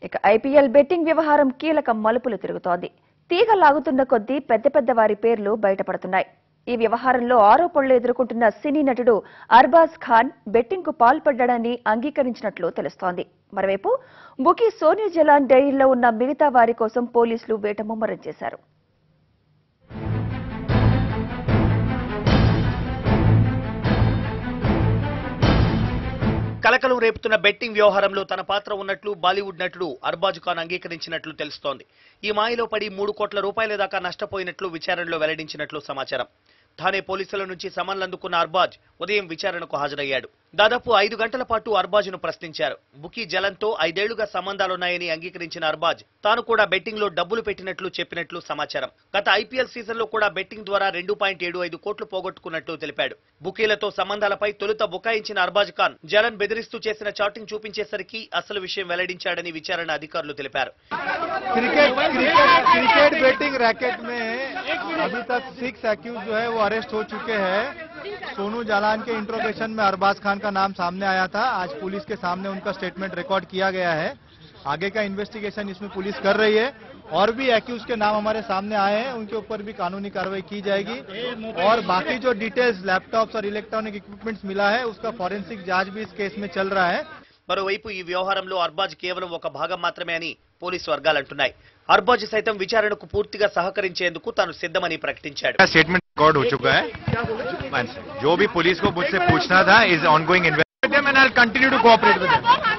ఇక IPL betting వ్యవహారం కీలక మలుపులు తిరుగుతోంది తీగ లాగుతున్న కొద్దీ పెద్ద పెద్ద వారి పేర్లు బయటపడుతున్నాయి ఈ వ్యవహారంలో ఆరోపణలు ఎదుర్కొంటున్న సినీ నటుడు అర్బాజ్ ఖాన్ బెట్టింగ్ కు పాల్పడ్డాడని అంగీకరించినట్లు తెలుస్తోంది మరోవైపు బుకీ సోనీ జలాన్ డైరీలో ఉన్న మిగతా వారి కోసం పోలీసులు వేట ముమ్మరం చేశారు కలకలం రేపుతున్న బెట్టింగ్ వ్యవహారంలో తన పాత్ర ఉన్నట్లు బాలీవుడ్ నటుడు అర్బాజ్ ఖాన్ అంగీకరించినట్లు తెలుస్తోంది ఈ మాయలో పడి మూడు కోట్ల రూపాయల దాకా నష్టపోయినట్లు విచారణలో వెల్లడించినట్లు సమాచారం థానే పోలీసుల నుంచి సమన్లు అందుకున్న అర్బాజ్ ఉదయం విచారణకు హాజరయ్యాడు దాదాపు ఐదు గంటల పాటు అర్బాజ్ను ప్రశ్నించారు బుకీ జలంతో ఐదేళ్లుగా సంబంధాలున్నాయని అంగీకరించిన అర్బాజ్ తాను కూడా బెట్టింగ్ లో డబ్బులు పెట్టినట్లు చెప్పినట్లు సమాచారం గత ఐపీఎల్ సీజన్ లో కూడా బెట్టింగ్ ద్వారా రెండు పాయింట్ ఏడు ఐదు కోట్లు పోగొట్టుకున్నట్లు తెలిపాడు బుకీలతో సంబంధాలపై తొలుత బుకాయించిన అర్బాజ్ ఖాన్ జలన్ బెదిరిస్తూ చేసిన చాటింగ్ చూపించేసరికి అసలు విషయం వెల్లడించాడని విచారణ అధికారులు తెలిపారు cricket cricket cricket betting racket में अभी तक सिक्स एक्यूज जो है वो अरेस्ट हो चुके हैं सोनू जालान के इंट्रोगेशन में अरबाज खान का नाम सामने आया था आज पुलिस के सामने उनका स्टेटमेंट रिकॉर्ड किया गया है आगे का इन्वेस्टिगेशन इसमें पुलिस कर रही है और भी एक्यूज के नाम हमारे सामने आए हैं उनके ऊपर भी कानूनी कार्रवाई की जाएगी और बाकी जो डिटेल्स लैपटॉप्स और इलेक्ट्रॉनिक इक्विपमेंट्स मिला है उसका फॉरेंसिक जांच भी इस केस में चल रहा है మరోవైపు ఈ వ్యవహారంలో అర్బాజ్ కేవలం ఒక భాగం మాత్రమే అని పోలీసు వర్గాలు అంటున్నాయి అర్బాజ్ సైతం విచారణకు పూర్తిగా సహకరించేందుకు తాను సిద్ధమని ప్రకటించాడు का स्टेटमेंट रिकॉर्ड हो चुका है One second. जो भी पुलिस को मुझसे पूछना था is ongoing investigation and I continue to cooperate with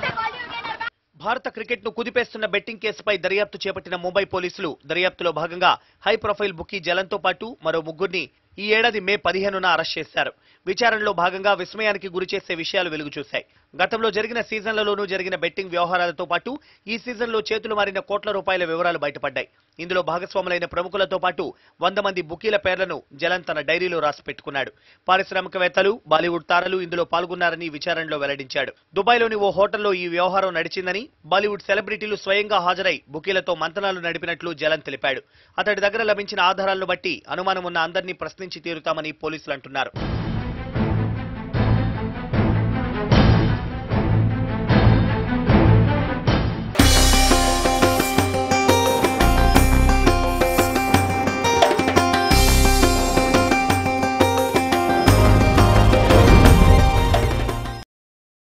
Bharat క్రికెట్ ను కుదిపేస్తున్న బెట్టింగ్ కేసుపై దర్యాప్తు చేపట్టిన ముంబై పోలీసులు దర్యాప్తులో భాగంగా హై ప్రొఫైల్ బుకీ జలంతో పాటు మరో ముగ్గురిని ఈ ఏడాది మే పదిహేనున అరెస్ట్ చేశారు విచారణలో భాగంగా విస్మయానికి గురి చేసే విషయాలు వెలుగు చూశాయి గతంలో జరిగిన సీజన్లలోనూ జరిగిన బెట్టింగ్ వ్యవహారాలతో పాటు ఈ సీజన్లో చేతులు మారిన కోట్ల రూపాయల వివరాలు బయటపడ్డాయి ఇందులో భాగస్వాములైన ప్రముఖులతో పాటు వంద మంది బుకీల పేర్లను జలన్ తన డైరీలో రాసి పెట్టుకున్నాడు పారిశ్రామికవేత్తలు బాలీవుడ్ తారలు ఇందులో పాల్గొన్నారని విచారణలో వెల్లడించాడు దుబాయ్లోని ఓ హోటల్లో ఈ వ్యవహారం నడిచిందని బాలీవుడ్ సెలబ్రిటీలు స్వయంగా హాజరై బుకీలతో మంతనాలు నడిపినట్లు జలన్ తెలిపాడు అతడి దగ్గర లభించిన ఆధారాలను బట్టి అనుమానం ఉన్న అందరినీ ప్రశ్నించి తీరుతామని పోలీసులు అంటున్నారు